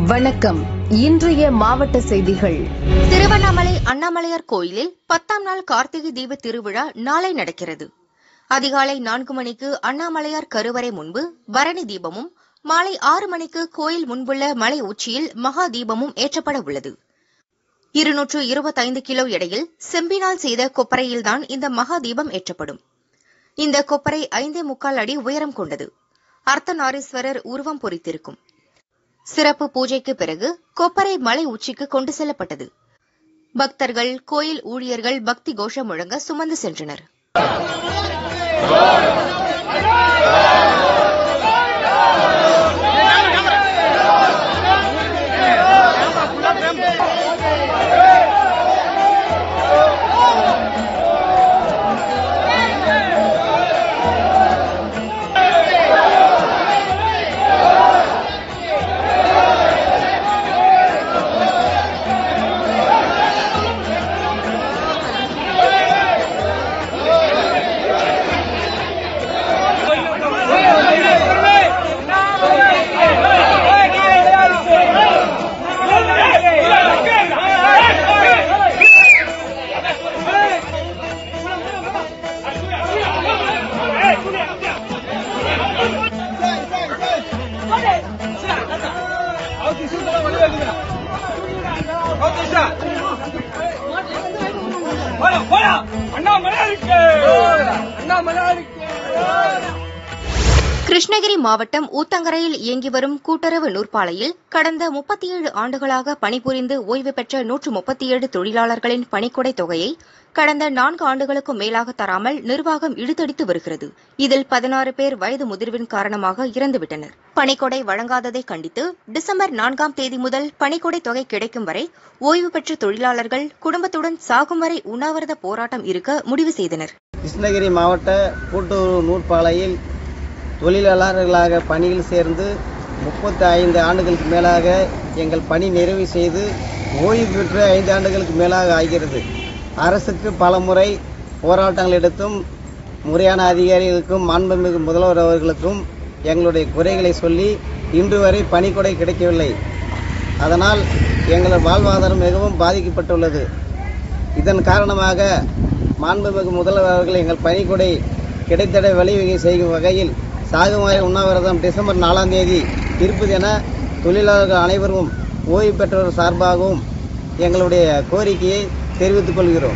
வணக்கம் இன்றைய மாவட்ட செய்திகள் திருவண்ணாமலை அண்ணாமலையார் கோயிலில் பத்தாம் நாள் கார்த்திகை தீப திருவிழா நாளை நடக்கிறது அதிகாலை நான்கு மணிக்கு அண்ணாமலையார் கருவறை முன்பு பரணி தீபமும் மாலை ஆறு மணிக்கு கோயில் முன்புள்ள மலை உச்சியில் மகா தீபமும் ஏற்றப்பட உள்ளது இருநூற்று இருபத்தைந்து கிலோ எடையில் செம்பினால் செய்த கொப்பரையில்தான் இந்த மகா தீபம் ஏற்றப்படும் இந்த கொப்பரை ஐந்தே முக்கால் அடி உயரம் கொண்டது அர்த்தநாரீஸ்வரர் உருவம் பொறித்திருக்கும் சிறப்பு பூஜைக்கு பிறகு கொப்பரை மலை உச்சிக்கு கொண்டு செல்லப்பட்டது பக்தர்கள் கோயில் ஊழியர்கள் பக்தி கோஷம் முழங்க சுமந்து சென்றனர் கிருஷ்ணகிரி மாவட்டம் ஊத்தங்கரையில் இயங்கி வரும் கூட்டுறவு நூற்பாலையில் கடந்த முப்பத்தி ஏழு ஆண்டுகளாக பணிபுரிந்து ஓய்வு பெற்ற நூற்று முப்பத்தி ஏழு தொழிலாளர்களின் பணிக்கொடை தொகையை கடந்த நான்கு ஆண்டுகளுக்கும் மேலாக தராமல் நிர்வாகம் இழுத்தடித்து வருகிறது இதில் பதினாறு பேர் வயது முதிர்வின் காரணமாக இறந்துவிட்டனர் பணிக்கொடை வழங்காததை கண்டித்து டிசம்பர் நான்காம் தேதி முதல் பணிக்கொடை தொகை கிடைக்கும் வரை ஓய்வு பெற்ற தொழிலாளர்கள் குடும்பத்துடன் சாகும் வரை உண்ணாவிரத போராட்டம் இருக்க முடிவு செய்தனர் கிருஷ்ணகிரி மாவட்ட கூட்டுறவு நூற்பாலையில் தொழிலாளர்களாக பணியில் சேர்ந்து முப்பத்தி ஐந்து ஆண்டுகளுக்கு மேலாக எங்கள் பணி நிறைவு செய்து ஓய்வு பெற்று ஐந்து ஆண்டுகளுக்கு மேலாக ஆகிறது அரசுக்கு பல முறை போராட்டங்கள் எடுத்தும் முறையான அதிகாரிகளுக்கும் மாண்புமிகு முதல்வர் அவர்களுக்கும் எங்களுடைய குறைகளை சொல்லி இன்று வரை பணிக்கொடை கிடைக்கவில்லை அதனால் எங்களது வாழ்வாதாரம் மிகவும் பாதிக்கப்பட்டுள்ளது இதன் காரணமாக மாண்புமிகு முதல்வர் அவர்கள் எங்கள் பணிக்கொடை கிடைத்திட வழிவகை செய்யும் வகையில் சாகுமாரி உண்ணாவிரதம் டிசம்பர் நாலாம் தேதி இருப்பது என தொழிலாளர்கள் அனைவரும் ஓய்வு பெற்றோர் சார்பாகவும் எங்களுடைய கோரிக்கையை தெரிவித்துக் கொள்கிறோம்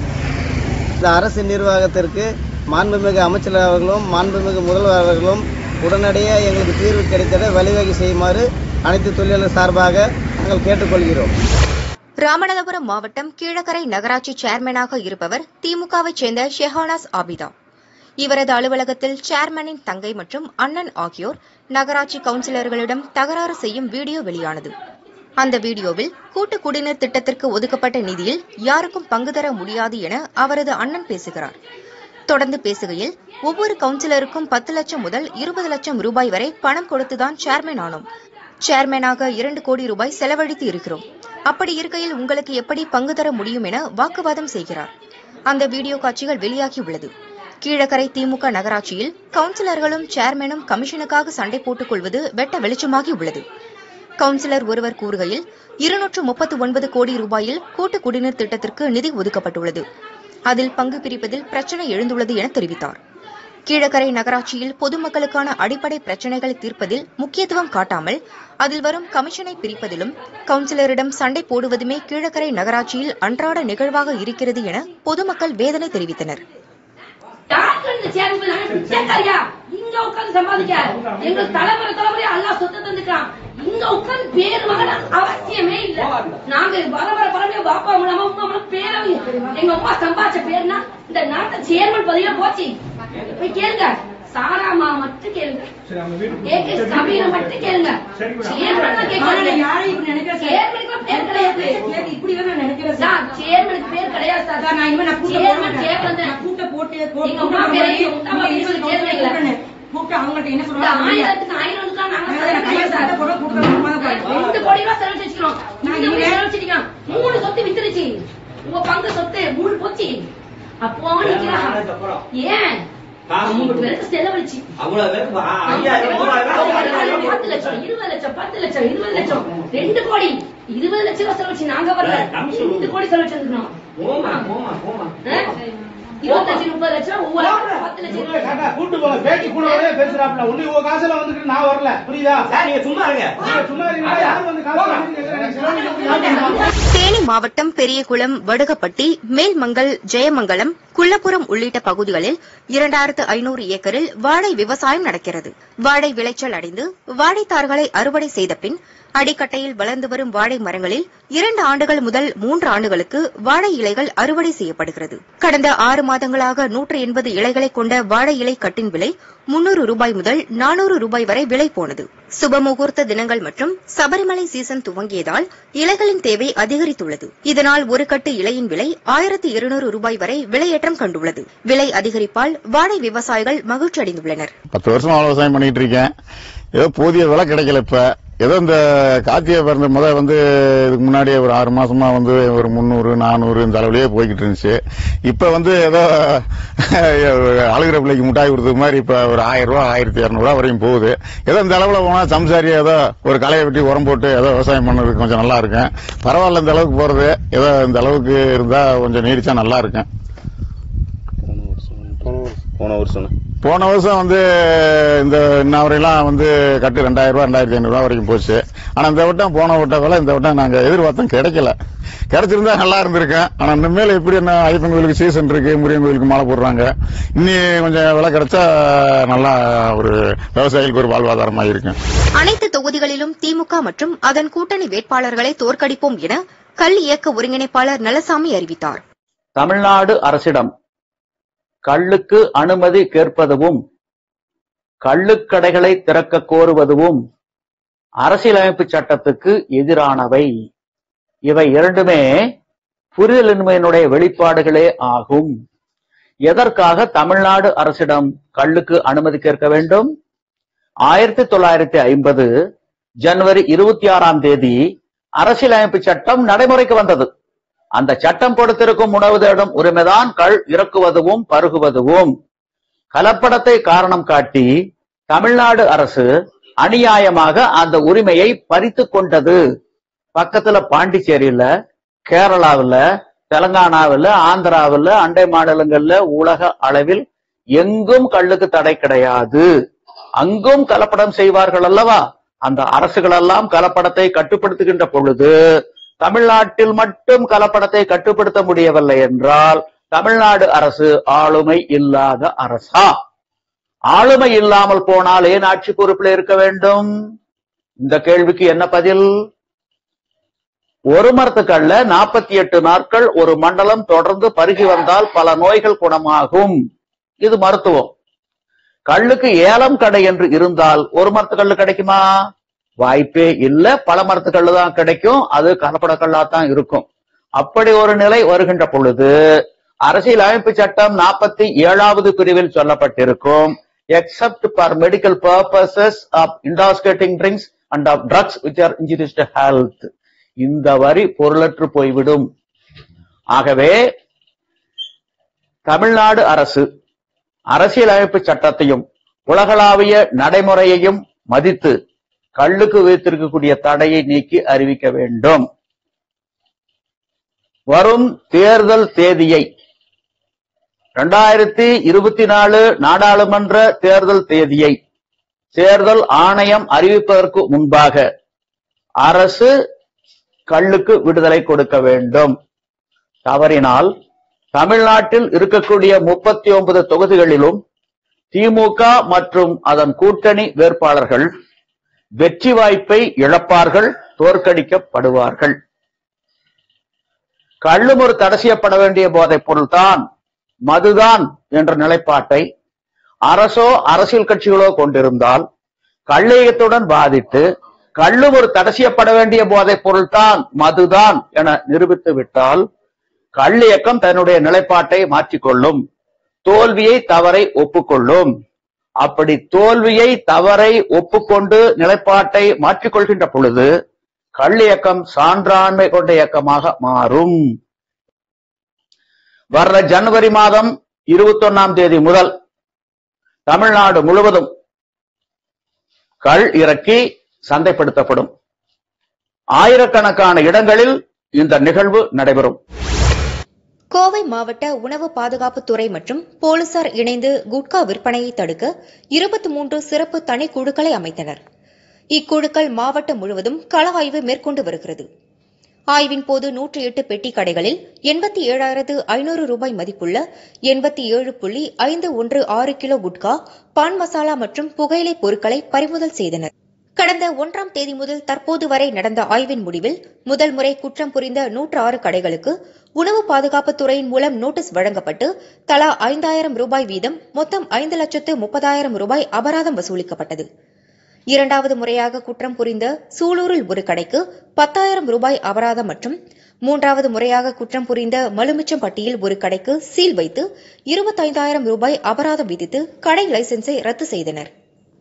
இந்த அரசு நிர்வாகத்திற்கு மாண்புமிகு அமைச்சர் அவர்களும் மாண்புமிகு முதல்வர் அவர்களும் உடனடியாக எங்களுக்கு தீர்வு கிடைத்திட வழிவகை செய்யுமாறு அனைத்து தொழிலாளர் சார்பாக நாங்கள் கேட்டுக்கொள்கிறோம் ராமநாதபுரம் மாவட்டம் கீழக்கரை நகராட்சி சேர்மனாக இருப்பவர் திமுகவைச் சேர்ந்த ஷெஹானாஸ் ஆபிதா இவரது அலுவலகத்தில் சேர்மனின் தங்கை மற்றும் அண்ணன் ஆகியோர் நகராட்சி கவுன்சிலர்களிடம் தகராறு செய்யும் வீடியோ வெளியானது அந்த வீடியோவில் கூட்டு குடிநீர் திட்டத்திற்கு ஒதுக்கப்பட்ட நிதியில் யாருக்கும் பங்கு தர முடியாது என அவரது அண்ணன் பேசுகிறார் தொடர்ந்து பேசுகையில் ஒவ்வொரு கவுன்சிலருக்கும் பத்து லட்சம் முதல் இருபது லட்சம் ரூபாய் வரை பணம் கொடுத்துதான் சேர்மன் ஆனோம் சேர்மேனாக இரண்டு கோடி ரூபாய் செலவழித்து இருக்கிறோம் அப்படி இருக்கையில் உங்களுக்கு எப்படி பங்கு தர முடியும் என வாக்குவாதம் செய்கிறார் அந்த வீடியோ காட்சிகள் வெளியாகியுள்ளது கீழக்கரை திமுக நகராட்சியில் கவுன்சிலர்களும் சேர்மேனும் கமிஷனுக்காக சண்டை போட்டுக் கொள்வது வெட்ட வெளிச்சமாகி உள்ளது கவுன்சிலர் ஒருவர் கூறுகையில் இருநூற்று முப்பத்து ஒன்பது கோடி ரூபாயில் கூட்டு குடிநீர் திட்டத்திற்கு நிதி ஒதுக்கப்பட்டுள்ளது அதில் பங்கு பிரிப்பதில் பிரச்சனை எழுந்துள்ளது என தெரிவித்தார் கீழக்கரை நகராட்சியில் பொதுமக்களுக்கான அடிப்படை பிரச்சினைகளை தீர்ப்பதில் முக்கியத்துவம் காட்டாமல் அதில் வரும் கமிஷனை பிரிப்பதிலும் கவுன்சிலரிடம் சண்டை போடுவதுமே கீழக்கரை நகராட்சியில் அன்றாட நிகழ்வாக இருக்கிறது என பொதுமக்கள் வேதனை தெரிவித்தனர் டாக்டர் இந்த சேர்ந்து நாங்க பிச்சைக்காரியா இங்க உட்கார்ந்து சம்பாதிக்க எங்களுக்கு தலைமுறை தலைமுறையா அல்லா சொத்து தந்துட்டான் இங்க உட்கார்ந்து பேர் மகன அவசியமே இல்ல நாங்க பரம்பரை பரம்பரையா பாப்பா மூலமா உங்க மூலம் பேர எங்க அம்மா சம்பாதிச்ச பேர்னா இந்த நாட்டை சேர்மன் பதவியில போச்சு போய் கேளுங்க சாராமா மட்டும் கேளுங்க ஏகே கபீர மட்டும் கேளுங்க சேர்மன் கேட்கறாங்க சேர்மனுக்கு பேர் கிடையாது இப்படி வேற நினைக்கிறேன் சார், சேர்மனுக்கு பேர் கிடையாது சார் சார், நான் இனிமே நான் கூட்ட சேர்மன் போட சேர்மன் மாட்டேன். தான். நான் கூட்ட போட்டு எங்க அம்மா பேரை உங்க அம்மா பேரை சொல்லி சேர்மன் கூப்பிட்டு அவங்கள்ட்ட என்ன இந்த சொல்றாங்க ஆயிரத்துக்கு ஆயிரம்லாம் நாங்க நான் கையை செலவழிச்சோம் சட்டை சார். போட கூப்பிட்டு சும்மா தான் போறேன். ரெண்டு கோடி ரூபாய் செலவழிச்சு வச்சுக்கிறோம். நான் இந்த இனிமே- போய் செலவழிச்சிட்டீங்க. மூணு சொத்து வித்துருச்சு உங்க பங்கு சொத்து மூணு போச்சு அப்போ நிக்கிறா ஏன் மூணு பேருக்கு செலவழிச்சு அவ்வளவு பேருக்கு வா- ஆமா, ஐயாயிரம், மூவாயிரம், ஐயாயிரம், பத்து லட்சம் இருபது லட்சம் பத்து லட்சம் இருபது லட்சம் ரெண்டு கோடி இருபது லட்சம் ரூபாய் செலவழிச்சு நாங்க வரல நம்ம சொல்லுவோம். ரெண்டு கோடி செலவழிச்சிருக்கோம் போமா போமா போமா இருபத்தஞ்சு முப்பது லட்சம் ஒவ்வொரு ஆளுக்கும் பத்து லட்சம் காக்கா, கூட்டு போல பேச்சு கூட ஒரே பேசுறாப்ல ஒண்ணு உங்க காசுல வந்துட்டு நான் வரல புரியுதா சார் நீங்க சும்மா இருங்க நீங்க சும்மா இருங்க யார் வந்து காசு வாங்கிட்டு கேக்குறாங்க? செலவழிக்க யார் பண்ணுவா? தேனி மாவட்டம் பெரியகுளம் வடுகப்பட்டி மேல்மங்கல் ஜெயமங்கலம் குள்ளப்புரம் உள்ளிட்ட பகுதிகளில் இரண்டாயிரத்து ஐநூறு ஏக்கரில் வாழை விவசாயம் நடக்கிறது வாழை விளைச்சல் அடைந்து வாழைத்தார்களை அறுவடை செய்த பின் அடிக்கட்டையில் வளர்ந்து வரும் வாழை மரங்களில் இரண்டு ஆண்டுகள் முதல் மூன்று ஆண்டுகளுக்கு வாழை இலைகள் அறுவடை செய்யப்படுகிறது கடந்த ஆறு மாதங்களாக நூற்று எண்பது இலைகளை கொண்ட வாழை இலை கட்டின் விலை முன்னூறு ரூபாய் முதல் நானூறு ரூபாய் வரை விலை போனது சுபமுகூர்த்த தினங்கள் மற்றும் சபரிமலை சீசன் துவங்கியதால் இலைகளின் தேவை அதிகரித்துள்ளது இதனால் ஒரு கட்டு இலையின் விலை ஆயிரத்து இருநூறு ரூபாய் வரை விலையேற்றம் கண்டுள்ளது விலை அதிகரிப்பால் வாழை விவசாயிகள் மகிழ்ச்சி அடைந்துள்ளனர் பத்து வருஷமா விவசாயம் பண்ணிட்டு இருக்கேன் ஏதோ போதிய விலை கிடைக்கல இப்ப ஏதோ இந்த கார்த்திகை பிறந்த முத வந்து இதுக்கு முன்னாடியே ஒரு ஆறு மாசமா வந்து ஒரு முந்நூறு நானூறு இந்த அளவுலயே போய்கிட்டு இருந்துச்சு இப்ப வந்து ஏதோ அழுகிற பிள்ளைக்கு முட்டாய் கொடுத்தது மாதிரி இப்ப ஒரு ஆயிரம் ரூபாய் ஆயிரத்தி இரநூறுவா வரையும் போகுது ஏதோ இந்த அளவுல போனா சம்சாரி ஏதோ ஒரு களையை வெட்டி உரம் போட்டு ஏதோ விவசாயம் பண்ணதுக்கு கொஞ்சம் நல்லா இருக்கும் பரவாயில்ல இந்த அளவுக்கு போறது ஏதோ இந்த அளவுக்கு இருந்தா கொஞ்சம் நீடிச்சா நல்லா இருக்கும் போன வருஷம் போன வருஷம் வந்து இந்த இன்ன வரையெல்லாம் வந்து கட்டு ரெண்டாயிரம் ரூபாய் ரெண்டாயிரத்தி ஐநூறு ரூபாய் வரைக்கும் போச்சு ஆனா இந்த வட்டம் போன வட்டம் விலை இந்த வட்டம் நாங்க எதிர்பார்த்தோம் கிடைக்கல கிடைச்சிருந்தா நல்லா இருந்திருக்கேன் ஆனா இனிமேல் எப்படி என்ன ஐயப்பன் கோயிலுக்கு சீசன் இருக்கு முருகன் கோயிலுக்கு மாலை போடுறாங்க இன்னி கொஞ்சம் விலை கிடைச்சா நல்லா ஒரு விவசாயிகளுக்கு ஒரு வாழ்வாதாரமா இருக்கும் அனைத்து தொகுதிகளிலும் திமுக மற்றும் அதன் கூட்டணி வேட்பாளர்களை தோற்கடிப்போம் என கல் இயக்க ஒருங்கிணைப்பாளர் நலசாமி அறிவித்தார் தமிழ்நாடு அரசிடம் கள்ளுக்கு அனுமதி கேட்பதுவும் கள்ளுக்கடைகளை திறக்க கோருவதும் அரசியலமைப்பு சட்டத்துக்கு எதிரானவை இவை இரண்டுமே புரிதலின்மையினுடைய வெளிப்பாடுகளே ஆகும் எதற்காக தமிழ்நாடு அரசிடம் கள்ளுக்கு அனுமதி கேட்க வேண்டும் ஆயிரத்தி தொள்ளாயிரத்தி ஐம்பது ஜனவரி இருபத்தி ஆறாம் தேதி அரசியலமைப்பு சட்டம் நடைமுறைக்கு வந்தது அந்த சட்டம் கொடுத்திருக்கும் உணவு தேடும் உரிமைதான் கள் இறக்குவதும் பருகுவதும் கலப்படத்தை காரணம் காட்டி தமிழ்நாடு அரசு அநியாயமாக அந்த உரிமையை பறித்து கொண்டது பக்கத்துல பாண்டிச்சேரியில கேரளாவுல தெலங்கானாவுல ஆந்திராவுல அண்டை மாநிலங்கள்ல உலக அளவில் எங்கும் கள்ளுக்கு தடை கிடையாது அங்கும் கலப்படம் செய்வார்கள் அல்லவா அந்த அரசுகள் எல்லாம் கலப்படத்தை கட்டுப்படுத்துகின்ற பொழுது தமிழ்நாட்டில் மட்டும் கலப்படத்தை கட்டுப்படுத்த முடியவில்லை என்றால் தமிழ்நாடு அரசு ஆளுமை இல்லாத அரசா ஆளுமை இல்லாமல் போனால் ஏன் ஆட்சி பொறுப்பில் இருக்க வேண்டும் இந்த கேள்விக்கு என்ன பதில் ஒரு மரத்துக்கல்ல நாற்பத்தி எட்டு நாட்கள் ஒரு மண்டலம் தொடர்ந்து பருகி வந்தால் பல நோய்கள் குணமாகும் இது மருத்துவம் கள்ளுக்கு ஏலம் கடை என்று இருந்தால் ஒரு மரத்துக்கல்லு கிடைக்குமா வாய்ப்பே இல்ல பல மரத்துக்கல்லு தான் கிடைக்கும் அது கலப்படக்கல்லா தான் இருக்கும் அப்படி ஒரு நிலை வருகின்ற பொழுது அரசியல் அமைப்பு சட்டம் நாற்பத்தி ஏழாவது பிரிவில் சொல்லப்பட்டிருக்கும் except for medical purposes of intoxicating drinks and of drugs which are injurious to health இந்த வரி பொருளற்று போய்விடும் ஆகவே தமிழ்நாடு அரசு அரசியலமைப்பு சட்டத்தையும் உலகளாவிய நடைமுறையையும் மதித்து கள்ளுக்கு வைத்திருக்கக்கூடிய தடையை நீக்கி அறிவிக்க வேண்டும் வரும் தேர்தல் தேதியை இரண்டாயிரத்தி இருபத்தி நாலு நாடாளுமன்ற தேர்தல் தேதியை தேர்தல் ஆணையம் அறிவிப்பதற்கு முன்பாக அரசு கள்ளுக்கு விடுதலை கொடுக்க வேண்டும் தவறினால் தமிழ்நாட்டில் இருக்கக்கூடிய முப்பத்தி ஒன்பது தொகுதிகளிலும் திமுக மற்றும் அதன் கூட்டணி வேட்பாளர்கள் வெற்றி வாய்ப்பை இழப்பார்கள் தோற்கடிக்கப்படுவார்கள் கள்ளும் ஒரு தடை செய்யப்பட வேண்டிய போதைப் பொருள்தான் மதுதான் என்ற நிலைப்பாட்டை அரசோ அரசியல் கட்சிகளோ கொண்டிருந்தால் கள்ளியத்துடன் பாதித்து கள்ளும் ஒரு தடை செய்யப்பட வேண்டிய போதைப் பொருள்தான் மதுதான் என நிரூபித்து விட்டால் கள்ளியக்கம் தன்னுடைய நிலைப்பாட்டை மாற்றிக்கொள்ளும் தோல்வியை தவறை ஒப்புக்கொள்ளும் அப்படி தோல்வியை தவறை ஒப்புக்கொண்டு நிலைப்பாட்டை மாற்றிக்கொள்கின்ற பொழுது கள்ளியக்கம் சான்றாண்மை கொண்ட இயக்கமாக மாறும் வர்ற ஜனவரி மாதம் இருபத்தொன்னாம் தேதி முதல் தமிழ்நாடு முழுவதும் கள் இறக்கி சந்தைப்படுத்தப்படும் ஆயிரக்கணக்கான இடங்களில் இந்த நிகழ்வு நடைபெறும் கோவை மாவட்ட உணவு பாதுகாப்புத்துறை மற்றும் போலீசார் இணைந்து குட்கா விற்பனையை தடுக்க இருபத்தி மூன்று சிறப்பு தனிக்குழுக்களை அமைத்தனர் இக்குழுக்கள் மாவட்டம் முழுவதும் கள ஆய்வு மேற்கொண்டு வருகிறது ஆய்வின் போது நூற்றி எட்டு பெட்டி கடைகளில் எண்பத்தி ஏழாயிரத்து ஐநூறு ரூபாய் மதிப்புள்ள எண்பத்தி ஏழு புள்ளி ஐந்து ஒன்று ஆறு கிலோ குட்கா பான் மசாலா மற்றும் புகையிலை பொருட்களை பறிமுதல் செய்தனர் கடந்த ஒன்றாம் தேதி முதல் தற்போது வரை நடந்த ஆய்வின் முடிவில் முதல் முறை குற்றம் புரிந்த நூற்று ஆறு கடைகளுக்கு உணவு பாதுகாப்புத் துறையின் மூலம் நோட்டீஸ் வழங்கப்பட்டு தலா ஐந்தாயிரம் ரூபாய் வீதம் மொத்தம் ஐந்து லட்சத்து முப்பதாயிரம் ரூபாய் அபராதம் வசூலிக்கப்பட்டது இரண்டாவது முறையாக குற்றம் புரிந்த சூலூரில் ஒரு கடைக்கு பத்தாயிரம் ரூபாய் அபராதம் மற்றும் மூன்றாவது முறையாக குற்றம் புரிந்த மலுமிச்சம்பட்டியில் ஒரு கடைக்கு சீல் வைத்து இருபத்தைந்தாயிரம் ரூபாய் அபராதம் விதித்து கடை லைசென்ஸை ரத்து செய்தனர்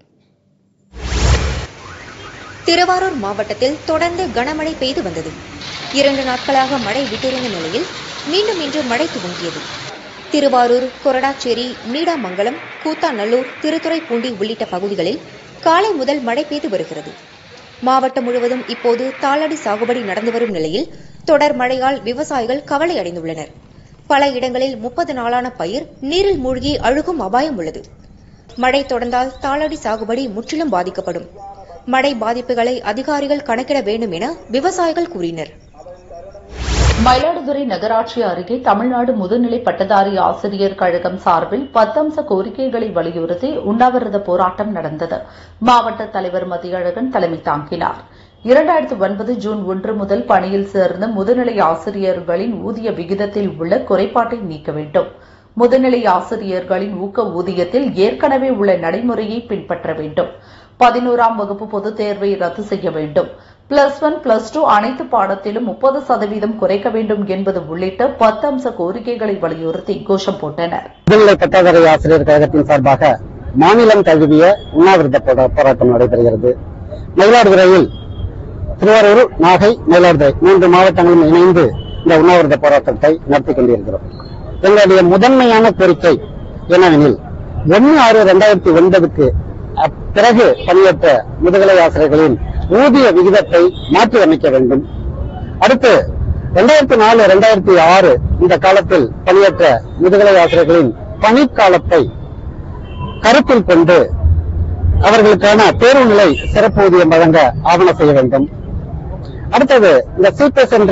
திருவாரூர் மாவட்டத்தில் தொடர்ந்து கனமழை பெய்து வந்தது இரண்டு நாட்களாக மழை விட்டிருந்த நிலையில் மீண்டும் இன்று மழை துவங்கியது திருவாரூர் கொரடாச்சேரி நீடாமங்கலம் கூத்தாநல்லூர் திருத்துறைப்பூண்டி உள்ளிட்ட பகுதிகளில் காலை முதல் மழை பெய்து வருகிறது மாவட்டம் முழுவதும் இப்போது தாளடி சாகுபடி நடந்து வரும் நிலையில் தொடர் மழையால் விவசாயிகள் கவலை அடைந்துள்ளனர் பல இடங்களில் முப்பது நாளான பயிர் நீரில் மூழ்கி அழுகும் அபாயம் உள்ளது மழை தொடர்ந்தால் தாளடி சாகுபடி முற்றிலும் பாதிக்கப்படும் மழை பாதிப்புகளை அதிகாரிகள் கணக்கிட வேண்டும் என விவசாயிகள் கூறினர் மயிலாடுதுறை நகராட்சி அருகே தமிழ்நாடு முதுநிலை பட்டதாரி ஆசிரியர் கழகம் சார்பில் பத்தம்ச கோரிக்கைகளை வலியுறுத்தி உண்ணாவிரத போராட்டம் நடந்தது மாவட்ட தலைவர் மதியழகன் தலைமை தாங்கினார் இரண்டாயிரத்து ஒன்பது ஜூன் ஒன்று முதல் பணியில் சேர்ந்த முதுநிலை ஆசிரியர்களின் ஊதிய விகிதத்தில் உள்ள குறைபாட்டை நீக்க வேண்டும் முதுநிலை ஆசிரியர்களின் ஊக்க ஊதியத்தில் ஏற்கனவே உள்ள நடைமுறையை பின்பற்ற வேண்டும் பதினோராம் வகுப்பு பொதுத் தேர்வை ரத்து செய்ய வேண்டும் பிளஸ் ஒன் பிளஸ் டூ அனைத்து பாடத்திலும் முப்பது சதவீதம் குறைக்க வேண்டும் என்பது உள்ளிட்ட பத்து அம்ச கோரிக்கைகளை வலியுறுத்தி கோஷம் போட்டனர் முதுநிலை பட்டதாரி ஆசிரியர் கழகத்தின் சார்பாக மாநிலம் தழுவிய உண்ணாவிரத போரா- போராட்டம் நடைபெறுகிறது மயிலாடுதுறையில் திருவாரூர் நாகை மயிலாடுதுறை மூன்று மாவட்டங்களும் இணைந்து இந்த உண்ணாவிரத போராட்டத்தை நடத்தி கொண்டிருக்கிறோம் எங்களுடைய முதன்மையான கோரிக்கை என்னவெனில் ஒன்னு ஆறு இரண்டாயிரத்தி ஒன்பதுக்கு அப்- பிறகு பணியேற்ற முதுகலை ஆசிரியர்களின் ஊதிய விகிதத்தை மாற்றி அமைக்க வேண்டும் அடுத்து இரண்டாயிரத்தி நாலு இரண்டாயிரத்தி ஆறு இந்த காலத்தில் பணியேற்ற முதுகலை ஆசிரியர்களின் பணிக்காலத்தை கருத்தில் கொண்டு அவர்களுக்கான தேர்வு நிலை சிறப்பு ஊதியம் வழங்க ஆவணம் செய்ய வேண்டும் அடுத்தது இந்த சிபிஎஸ் என்ற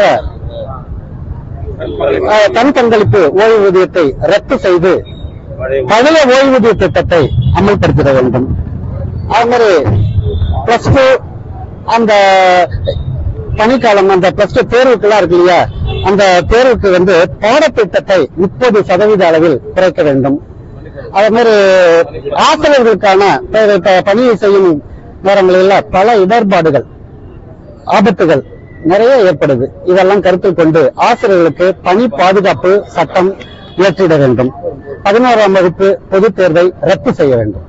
அஹ், தன் பங்களிப்பு ஓய்வூதியத்தை ரத்து செய்து பழைய ஓய்வூதிய திட்டத்தை அமல்படுத்திட வேண்டும் அது மாதிரி பிளஸ் டூ அந்த பணிக்காலம் அந்த பிளஸ் டூ தேர்வுக்கெல்லாம் இருக்கு இல்லையா அந்த தேர்வுக்கு வந்து பாடத்திட்டத்தை முப்பது சதவீத அளவில் குறைக்க வேண்டும் அதே மாதிரி ஆசிரியர்களுக்கான ப- ப- பணியை செய்யும் நேரங்களில் பல இடர்பாடுகள் ஆபத்துகள் நிறைய ஏற்படுது இதெல்லாம் கருத்தில் கொண்டு ஆசிரியர்களுக்கு பணி பாதுகாப்பு சட்டம் இயற்றிட வேண்டும் பதினோராம் வகுப்பு பொதுத் தேர்வை ரத்து செய்ய வேண்டும்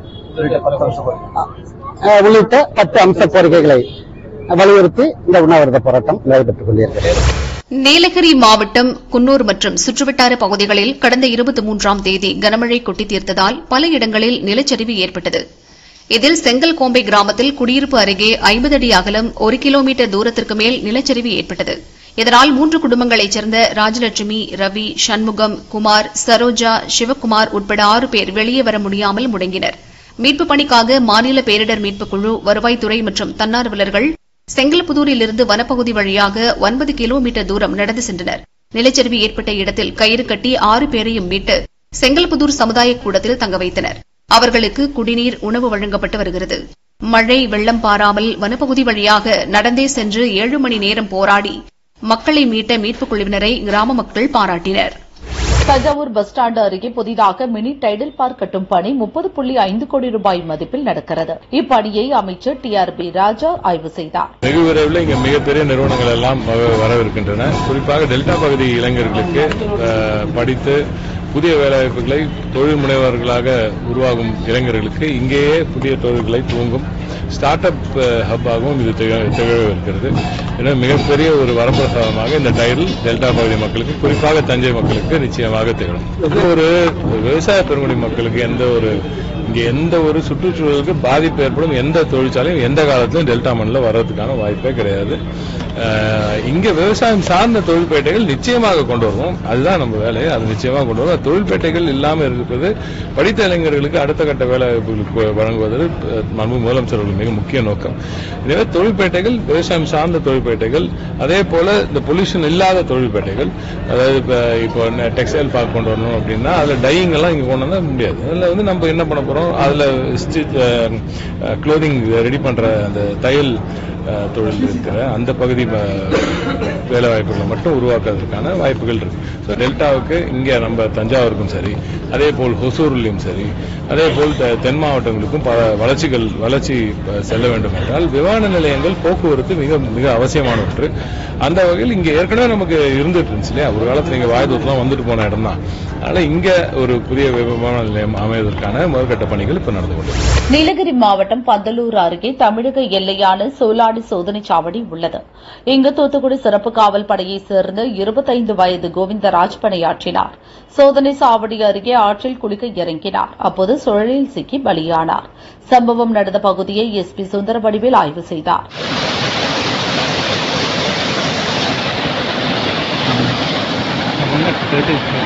அஹ், உள்ளிட்ட பத்து அம்ச கோரிக்கைகளை வலியுறுத்தி இந்த உண்ணாவிரத போராட்டம் நடைபெற்றுக் கொண்டிருக்கிறது நீலகிரி மாவட்டம் குன்னூர் மற்றும் சுற்றுவட்டார பகுதிகளில் கடந்த இருபத்தி மூன்றாம் தேதி கனமழை கொட்டி தீர்த்ததால் பல இடங்களில் நிலச்சரிவு ஏற்பட்டது இதில் செங்கல்கோம்பை கிராமத்தில் குடியிருப்பு அருகே ஐம்பது அடி அகலம் ஒரு கிலோமீட்டர் தூரத்திற்கு மேல் நிலச்சரிவு ஏற்பட்டது இதனால் மூன்று குடும்பங்களைச் சேர்ந்த ராஜலட்சுமி ரவி சண்முகம் குமார் சரோஜா சிவக்குமார் உட்பட ஆறு பேர் வெளியே வர முடியாமல் முடங்கினர் மீட்புப் பணிக்காக மாநில பேரிடர் மீட்புக் குழு வருவாய்த்துறை மற்றும் தன்னார்வலர்கள் செங்கல்புதூரிலிருந்து வனப்பகுதி வழியாக ஒன்பது கிலோமீட்டர் தூரம் நடந்து சென்றனர் நிலச்சரிவு ஏற்பட்ட இடத்தில் கயிறு கட்டி ஆறு பேரையும் மீட்டு செங்கல்புதூர் சமுதாய கூடத்தில் தங்க வைத்தனர் அவர்களுக்கு குடிநீர் உணவு வழங்கப்பட்டு வருகிறது மழை வெள்ளம் பாராமல் வனப்பகுதி வழியாக நடந்தே சென்று ஏழு மணி நேரம் போராடி மக்களை மீட்ட மீட்புக் குழுவினரை கிராம மக்கள் பாராட்டினர் தஞ்சாவூர் பஸ் ஸ்டாண்டு அருகே புதிதாக மினி டைடல் பார்க் கட்டும் பணி முப்பது புள்ளி ஐந்து கோடி ரூபாய் மதிப்பில் நடக்கிறது இப்பணியை அமைச்சர் டி ஆர் பி ராஜா ஆய்வு செய்தார் வெகு விரைவில் இங்க மிகப்பெரிய நிறுவனங்கள் எல்லாம் வ- வரவிருக்கின்றன குறிப்பாக டெல்டா பகுதி இளைஞர்களுக்கு அஹ், படித்து புதிய வேலைவாய்ப்புகளை தொழில் முனைவர்களாக உருவாகும் இளைஞர்களுக்கு இங்கேயே புதிய தொழில்களை துவங்கும் ஸ்டார்ட் அப் ஹப்பாகவும் இது திக- திகழவிருக்கிறது எனவே மிகப்பெரிய ஒரு வரப்பிரசாதமாக இந்த டைட்டில் டெல்டா பகுதி மக்களுக்கு குறிப்பாக தஞ்சை மக்களுக்கு நிச்சயமாக திகழும் இது ஒரு விவசாய பெருங்குடி மக்களுக்கு எந்த ஒரு இங்க எந்த ஒரு சுற்றுச்சூழலுக்கு பாதிப்பு ஏற்படும் எந்த தொழிற்சாலையும் எந்த காலத்திலும் டெல்டா மண்ணில் வர்றதுக்கான வாய்ப்பே கிடையாது அஹ், இங்க விவசாயம் சார்ந்த தொழில்பேட்டைகள் நிச்சயமாக கொண்டு வருவோம் அதுதான் நம்ம வேலை அது நிச்சயமாக கொண்டு வருவோம் தொழில்பேட்டைகள் இல்லாமல் இருப்பது படித்த இளைஞர்களுக்கு அடுத்த கட்ட வேலை வாய்ப்புகளுக்கு வழங்குவது அஹ், மாண்பு முதலமைச்சர் அவர்கள் மிக முக்கிய நோக்கம் எனவே தொழில்பேட்டைகள் விவசாயம் சார்ந்த தொழில்பேட்டைகள் அதே போல இந்த பொல்யூஷன் இல்லாத தொழில்பேட்டைகள் அதாவது இப்ப இப்போ டெக்ஸ்டைல் பார்க் கொண்டு வரணும் அப்படின்னா அதுல டையிங் எல்லாம் இங்க கொண்டு வந்தா முடியாது அதுல வந்து நம்ம என்ன பண்ண போறோம் அதுல க்ளோதிங் ரெடி பண்ற அந்த தையல் அஹ், தொழில் இருக்கிற அந்த பகுதி வேலை வாய்ப்புகளை மட்டும் உருவாக்குறதுக்கான வாய்ப்புகள் இருக்கு ஸோ டெல்டாவுக்கு இங்க நம்ம தஞ்சாவூருக்கும் சரி அதே போல் ஹொசூர்லையும் சரி அதே போல் தெ- தென் மாவட்டங்களுக்கும் பல வளர்ச்சிகள் வளர்ச்சி அஹ், செல்ல வேண்டும் என்றால் விமான நிலையங்கள் போக்குவரத்து மிக மிக அவசியமான ஒன்று அந்த வகையில் இங்க ஏற்கனவே நமக்கு இருந்துட்டு இருந்துச்சு இல்லையா ஒரு காலத்துல இங்க வாயுதூர்லாம் வந்துட்டு போன இடம் தான் அதனால இங்க ஒரு புதிய விமான நிலையம் அமைவதற்கான முதற்கட்ட பணிகள் இப்ப நடந்து கொண்டிருக்கு நீலகிரி மாவட்டம் பந்தலூர் அருகே தமிழக எல்லையான சோலாடி சோதனைச் சாவடி உள்ளது இங்கு தூத்துக்குடி சிறப்பு காவல் படையைச் சேர்ந்த இருபத்தைந்து வயது கோவிந்தராஜ் பணியாற்றினார் சோதனை சாவடி அருகே ஆற்றில் குளிக்க இறங்கினார் அப்போது சுழலில் சிக்கி பலியானார் சம்பவம் நடந்த பகுதியை எஸ்பி சுந்தர வடிவேல் ஆய்வு செய்தார் முன்னாடி